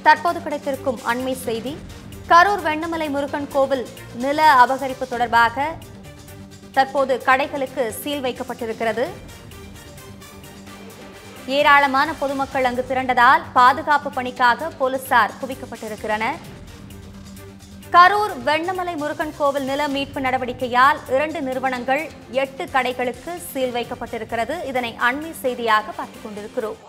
தற்போது கிடைத்திருக்கும் அண்மை செய்தி கரூர் வெண்ணமலை முருகன் கோவில் நில அபகரிப்பு தொடர்பாக தற்போது கடைகளுக்கு சீல் வைக்கப்பட்டிருக்கிறது ஏராளமான பொதுமக்கள் அங்கு திரண்டதால் பாதுகாப்பு பணிக்காக போலீசார் குவிக்கப்பட்டிருக்கிறனர் கரூர் வெண்ணமலை முருகன் கோவில் நில மீட்பு நடவடிக்கையால் இரண்டு நிறுவனங்கள் எட்டு கடைகளுக்கு சீல் வைக்கப்பட்டிருக்கிறது இதனை அண்மை செய்தியாக பார்த்துக் கொண்டிருக்கிறோம்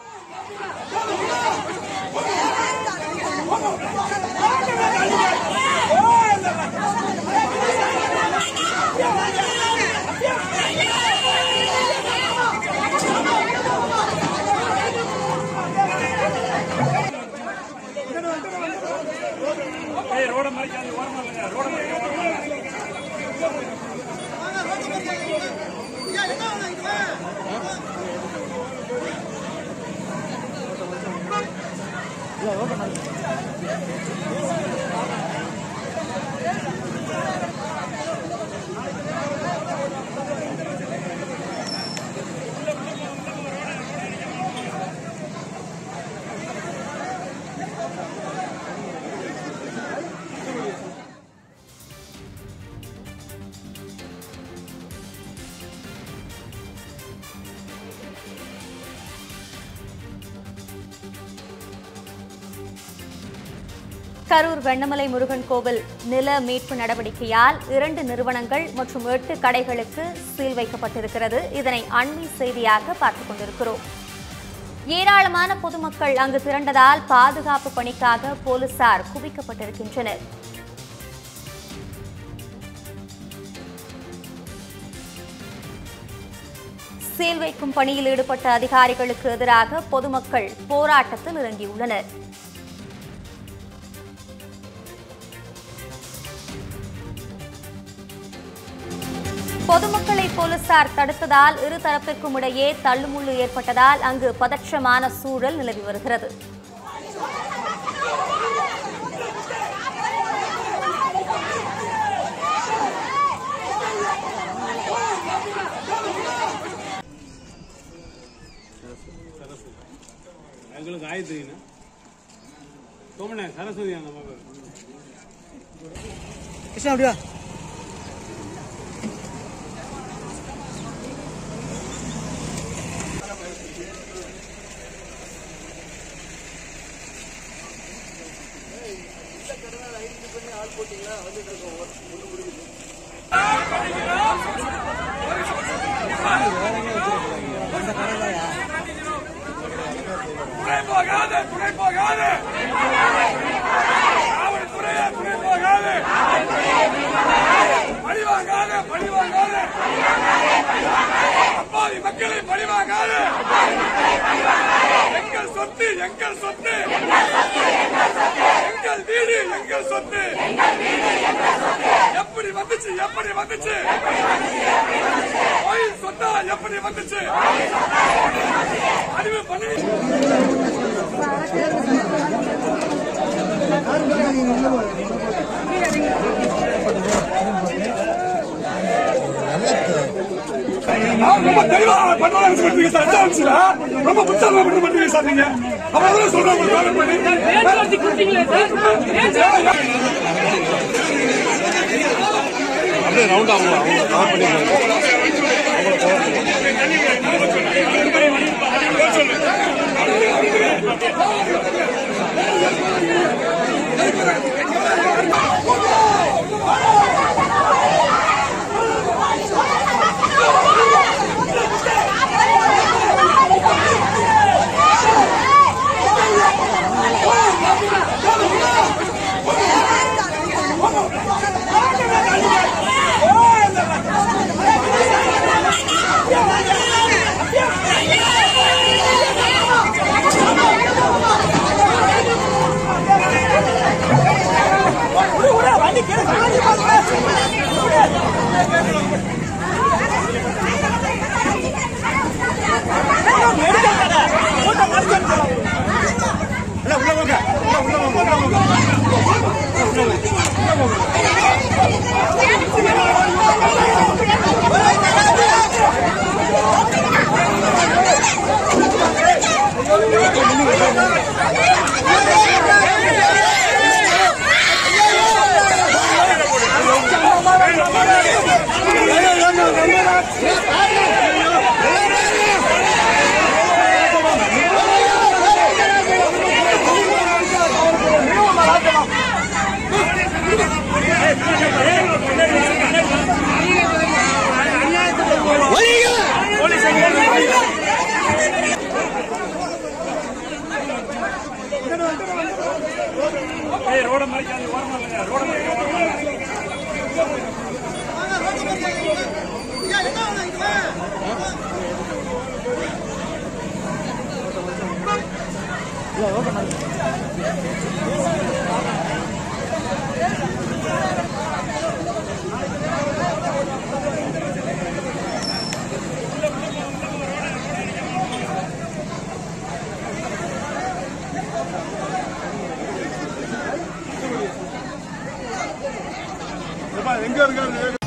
கரூர் வெண்ணமலை முருகன் கோவில் நில மீட்பு நடவடிக்கையால் இரண்டு நிறுவனங்கள் மற்றும் எட்டு கடைகளுக்கு சீல் வைக்கப்பட்டிருக்கிறது இதனை அண்மை செய்தியாக பார்த்துக் கொண்டிருக்கிறோம் ஏராளமான பொதுமக்கள் அங்கு திரண்டதால் பாதுகாப்பு பணிக்காக போலீசார் குவிக்கப்பட்டிருக்கின்றனர் சீல் வைக்கும் பணியில் ஈடுபட்ட அதிகாரிகளுக்கு எதிராக பொதுமக்கள் போராட்டத்தில் இறங்கியுள்ளனர் பொதுமக்களை போலீசார் தடுத்ததால் இரு தரப்பிற்கும் இடையே தள்ளுமுள்ளு ஏற்பட்டதால் அங்கு பதற்றமான சூழல் நிலவி வருகிறது எங்களுக்கு ஆயுதுங்கண்ணா சோமண்ணே சரஸ்வதி அந்த மகள் கிருஷ்ணா அப்படியா துணை போகாத துணை போகாத காவல்துறையே துணை போகாத பழி வாங்காத பழி வாங்காத அப்பாவி மக்களை பழி வாங்காத எங்கள் சொத்து எங்கள் சொத்து எங்கள் வீடு எங்கள் சொத்து எப்படி வந்துச்சு எப்படி வந்துச்சு கோயில் சொத்தா எப்படி வந்துச்சு அறிவு பண்ணி நான் ரொம்ப தெளிவா பண்ணலாம் பண்றீங்க சார் அட்வான்ஸ்ல ரொம்ப புத்தகமா பண்ண பண்றீங்க சார் நீங்க அப்புறம் சொல்றேன் உங்களுக்கு கால் பண்ணி அப்படியே ரவுண்ட் ஆகும் அவங்க கவர் பண்ணிக்கலாம் Yeah. எங்க இருக்காரு